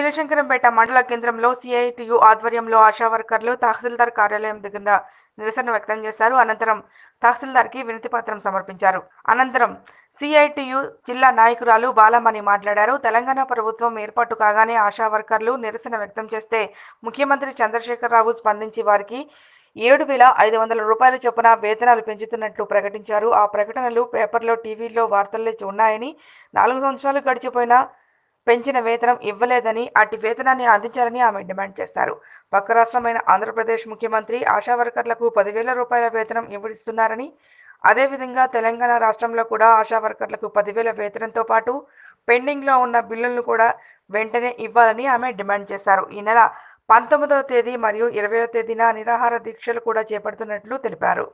చినశంకరంపేట మండల కేంద్రంలో సిఐటియు ఆధ్వర్యంలో ఆశా వర్కర్లు తహసీల్దార్ కార్యాలయం దగ్గర నిరసన వ్యక్తం చేశారు అనంతరం తహసీల్దార్కి వినతి పత్రం సమర్పించారు అనంతరం సిఐటియు జిల్లా నాయకురాలు బాలమణి మాట్లాడారు తెలంగాణ ప్రభుత్వం ఏర్పాటు కాగానే ఆశా వర్కర్లు నిరసన వ్యక్తం చేస్తే ముఖ్యమంత్రి చంద్రశేఖరరావు స్పందించి వారికి ఏడు వేల ఐదు వందల రూపాయల చొప్పున వేతనాలు పెంచుతున్నట్లు ప్రకటించారు ఆ ప్రకటనలు పేపర్లో టీవీలో వార్తల్లో ఉన్నాయని నాలుగు సంవత్సరాలు గడిచిపోయినా పెంచిన వేతనం ఇవ్వలేదని అట్టి వేతనాన్ని అందించాలని ఆమె డిమాండ్ చేశారు పక్క రాష్ట్రమైన ఆంధ్రప్రదేశ్ ముఖ్యమంత్రి ఆశా వర్కర్లకు పదివేల రూపాయల వేతనం ఇవ్వడిస్తున్నారని అదేవిధంగా తెలంగాణ రాష్ట్రంలో కూడా ఆశా వర్కర్లకు పదివేల వేతనంతో పాటు పెండింగ్లో ఉన్న బిల్లులను కూడా వెంటనే ఇవ్వాలని ఆమె డిమాండ్ చేశారు ఈ నెల పంతొమ్మిదవ తేదీ మరియు ఇరవయో తేదీన నిరాహార దీక్షలు కూడా చేపడుతున్నట్లు తెలిపారు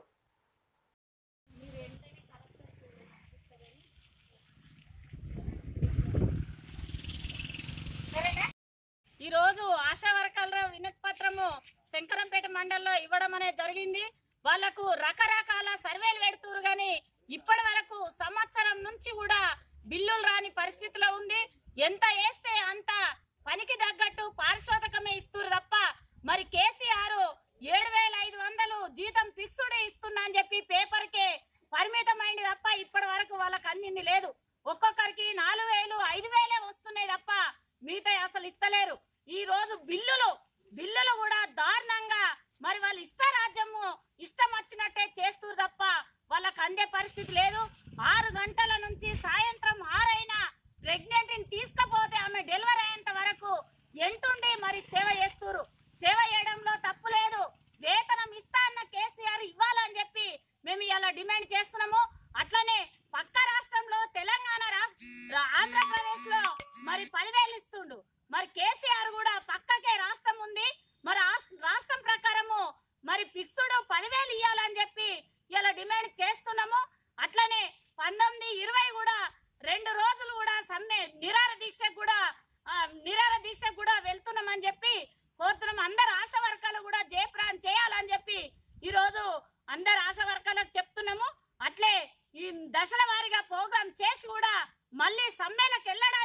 ఈరోజు ఆశా వర్కర్ల వినతి పత్రము శంకరంపేట మండలంలో ఇవ్వడం అనేది జరిగింది వాళ్లకు రకరకాల సర్వేలు పెడుతురు కానీ ఇప్పటి వరకు సంవత్సరం నుంచి కూడా బిల్లులు రాని పరిస్థితిలో ఉంది ఎంత వేస్తే అంత పనికి తగ్గట్టు పారిశోధకమే ఇస్తురు తప్ప మరి కేసీఆర్ ఏడు వేల ఐదు వందలు జీతం ఫిక్స్డ్ ఇస్తున్నా అని చెప్పి పేపర్కే పరిమితమైంది తప్ప ఇప్పటి వరకు వాళ్ళకి అందింది లేదు ఒక్కొక్కరికి నాలుగు వేలు ఐదు వేలే వస్తున్నాయి తప్ప మిగతా అసలు ఇస్తలేరు ఈ రోజు బిల్లులు బిల్లులు కూడా దారుణంగా మరి వాళ్ళ ఇష్టరాజ్యము ఇష్టం వచ్చినట్టే చేస్తురు తప్ప వాళ్ళకి అందే పరిస్థితి లేదు ఆరు గంటల నుంచి సాయంత్రం ఆరైనా ప్రెగ్నెంట్ తీసుకపోతే ఆమె డెలివరీ అయ్యేంత వరకు ఎంటుండి మరి సేవ చేస్తురు సేవ చేయడంలో తప్పు లేదు వేతనం ఇస్తా అన్న కేసీఆర్ ఇవ్వాలని చెప్పి మేము ఇలా డిమాండ్ చేస్తున్నాము అట్లనే పక్క రాష్ట్రంలో తెలంగాణ రాష్ట్ర ఆంధ్రప్రదేశ్ లో మరి పదివేలు ఇస్తుండు మరి కేసీఆర్ కూడా పక్కకే రాష్ట్రం ఉంది మరి రాష్ట్ర- రాష్ట్రం ప్రకారము మరి ఫిక్స్డ్ పదివేలు ఇవ్వాలని చెప్పి ఇలా డిమాండ్ చేస్తున్నాము అట్లనే పంతొమ్మిది ఇరవై కూడా రెండు రోజులు కూడా సమ్మె నిరార దీక్ష కూడా ఆ, నిరార దీక్ష కూడా వెళ్తున్నామని చెప్పి కోరుతున్నాం అందరు ఆశా వర్గాలు కూడా జయప్రాన్ చేయాలని చెప్పి ఈ రోజు అందరు ఆశా వర్గాలకు చెప్తున్నాము అట్లే ఈ దశల వారీగా ప్రోగ్రామ్ చేసి కూడా మళ్ళీ సమ్మెలకు వెళ్ళడానికి